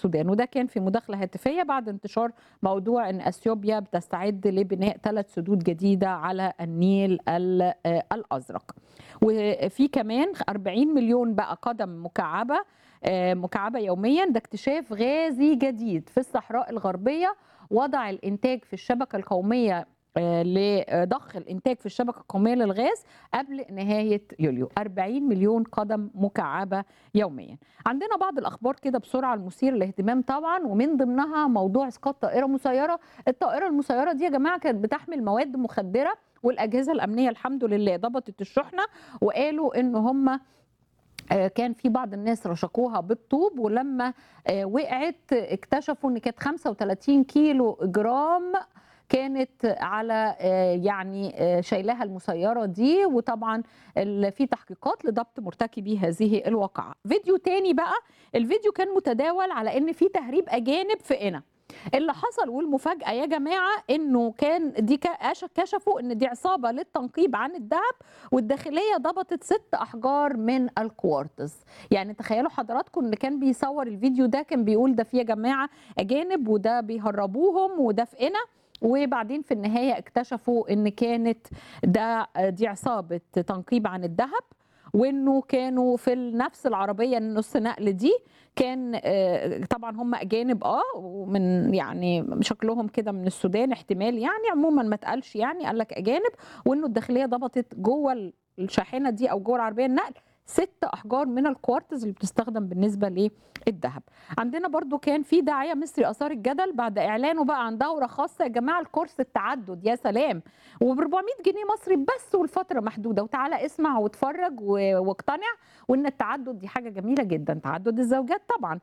السودان وده كان في مداخله هاتفيه بعد انتشار موضوع ان اثيوبيا بتستعد لبناء ثلاث سدود جديده على النيل ال- آه، الازرق وفي كمان 40 مليون بقى قدم مكعبه آه، مكعبه يوميا ده اكتشاف غازي جديد في الصحراء الغربيه وضع الانتاج في الشبكه القوميه آه، لضخ الانتاج في الشبكه القوميه للغاز قبل نهايه يوليو 40 مليون قدم مكعبه يوميا عندنا بعض الاخبار كده بسرعه المثير للاهتمام طبعا ومن ضمنها موضوع اسقاط طائره مسيره الطائره المسيره دي يا جماعه كانت بتحمل مواد مخدره والاجهزه الامنيه الحمد لله ضبطت الشحنه وقالوا ان هم آه، كان في بعض الناس رشقوها بالطوب ولما آه، وقعت اكتشفوا ان كانت 35 كيلو جرام كانت على آه، يعني آه، شايلاها المسيره دي وطبعا ال- في تحقيقات لضبط مرتكبي هذه الواقعه فيديو تاني بقى الفيديو كان متداول على ان في تهريب اجانب في قنا اللي حصل والمفاجاه يا جماعه انه كان دي كاش- كشفوا ان دي عصابه للتنقيب عن الذهب والداخليه ضبطت ست احجار من الكوارتز يعني تخيلوا حضراتكم اللي كان بيصور الفيديو ده كان بيقول ده في يا جماعه اجانب وده بيهربوهم وده في قنا وبعدين في النهايه اكتشفوا ان كانت ده دي عصابه تنقيب عن الذهب وانه كانوا في نفس العربيه النص نقل دي كان آه، طبعا هم اجانب اه ومن يعني شكلهم كده من السودان احتمال يعني عموما ما اتقالش يعني قال لك اجانب وانه الداخليه ضبطت جوه الشاحنه دي او جوه العربيه النقل ست احجار من الكوارتز اللي بتستخدم بالنسبه للذهب عندنا برضو كان في داعيه مصري اثار الجدل بعد اعلانه بقى عن دوره خاصه يا جماعه الكورس التعدد يا سلام وب 400 جنيه مصري بس والفتره محدوده وتعالى اسمع واتفرج و- واقتنع وان التعدد دي حاجه جميله جدا تعدد الزوجات طبعا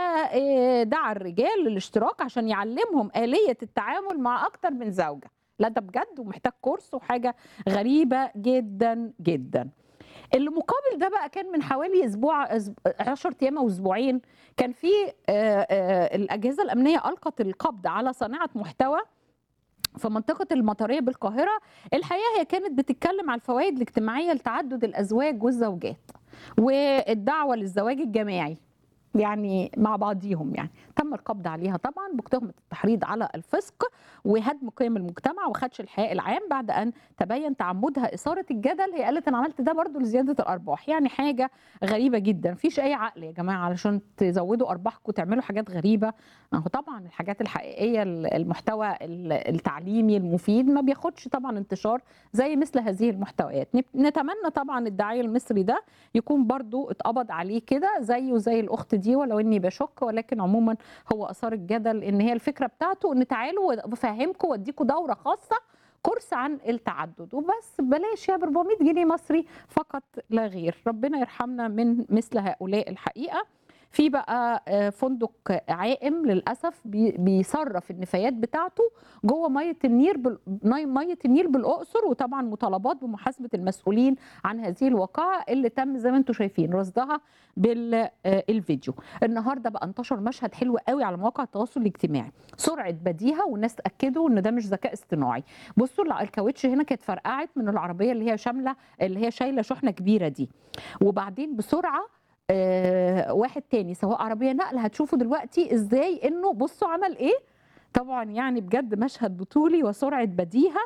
فدعا الرجال للاشتراك عشان يعلمهم آلية التعامل مع أكتر من زوجة لا ده بجد ومحتاج كورس وحاجة غريبة جدا جدا اللي مقابل ده بقى كان من حوالي اسبوع 10 ايام او اسبوعين كان في آه، آه، الاجهزه الامنيه القت القبض على صانعه محتوى في منطقة المطرية بالقاهرة الحقيقة هي كانت بتتكلم على الفوائد الاجتماعية لتعدد الأزواج والزوجات والدعوة للزواج الجماعي يعني مع بعضيهم يعني تم القبض عليها طبعا بتهمة التحريض على الفسق وهدم قيم المجتمع وخدش الحياء العام بعد أن تبين تعمدها إثارة الجدل هي قالت أنا عملت ده برضو لزيادة الأرباح يعني حاجة غريبة جدا مفيش أي عقل يا جماعة علشان تزودوا أرباحكم وتعملوا حاجات غريبة ما هو طبعا الحاجات الحقيقية المحتوى التعليمي المفيد ما بياخدش طبعا انتشار زي مثل هذه المحتويات نت- نتمنى طبعا الداعية المصري ده يكون برضو اتقبض عليه كده زيه زي الأخت دي ولو إني بشك ولكن عموما هو أثار الجدل إن هي الفكرة بتاعته إن تعالوا بفهمكم واديكم دورة خاصة كورس عن التعدد وبس بلاش يا ب 400 جنيه مصري فقط لا غير ربنا يرحمنا من مثل هؤلاء الحقيقة في بقى آه، فندق عائم للاسف بي- بيصرف النفايات بتاعته جوه ميه النيل بال... مي- ميه النيل بالاقصر وطبعا مطالبات بمحاسبه المسؤولين عن هذه الواقعه اللي تم زي ما انتم شايفين رصدها بالفيديو النهارده بقى انتشر مشهد حلو قوي على مواقع التواصل الاجتماعي سرعه بديهه والناس اكدوا ان ده مش ذكاء اصطناعي بصوا الع- الكاوتش هنا كانت فرقعت من العربيه اللي هي شامله اللي هي شايله شحنه كبيره دي وبعدين بسرعه آه، واحد تاني سواء عربيه نقل هتشوفوا دلوقتي ازاي انه بصوا عمل ايه طبعا يعني بجد مشهد بطولي وسرعه بديهه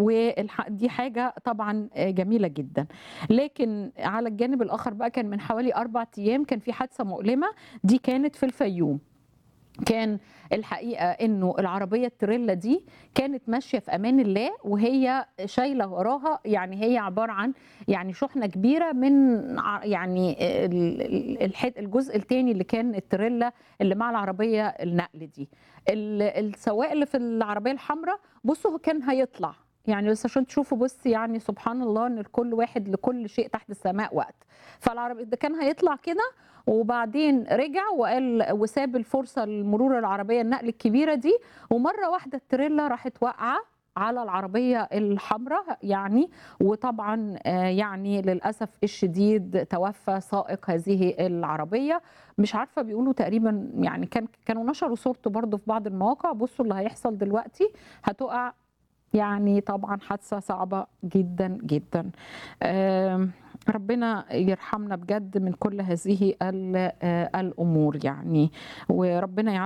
ودي حاجه طبعا آه، جميله جدا لكن على الجانب الاخر بقى كان من حوالي اربع ايام كان في حادثه مؤلمه دي كانت في الفيوم كان الحقيقه انه العربيه التريلا دي كانت ماشيه في امان الله وهي شايله وراها يعني هي عباره عن يعني شحنه كبيره من ع- يعني ال- ال- الح- الجزء الثاني اللي كان التريلا اللي مع العربيه النقل دي ال- السواق اللي في العربيه الحمراء بصوا هو كان هيطلع يعني بس عشان تشوفوا بص يعني سبحان الله ان كل واحد لكل شيء تحت السماء وقت فالعربي ده كان هيطلع كده وبعدين رجع وقال وساب الفرصه لمرور العربيه النقل الكبيره دي ومره واحده التريلا راحت واقعه على العربيه الحمراء يعني وطبعا آه، يعني للاسف الشديد توفى سائق هذه العربيه مش عارفه بيقولوا تقريبا يعني كان كانوا نشروا صورته برضه في بعض المواقع بصوا اللي هيحصل دلوقتي هتقع يعني طبعا حادثه صعبه جدا جدا آم، ربنا يرحمنا بجد من كل هذه ال- آه، الامور يعني وربنا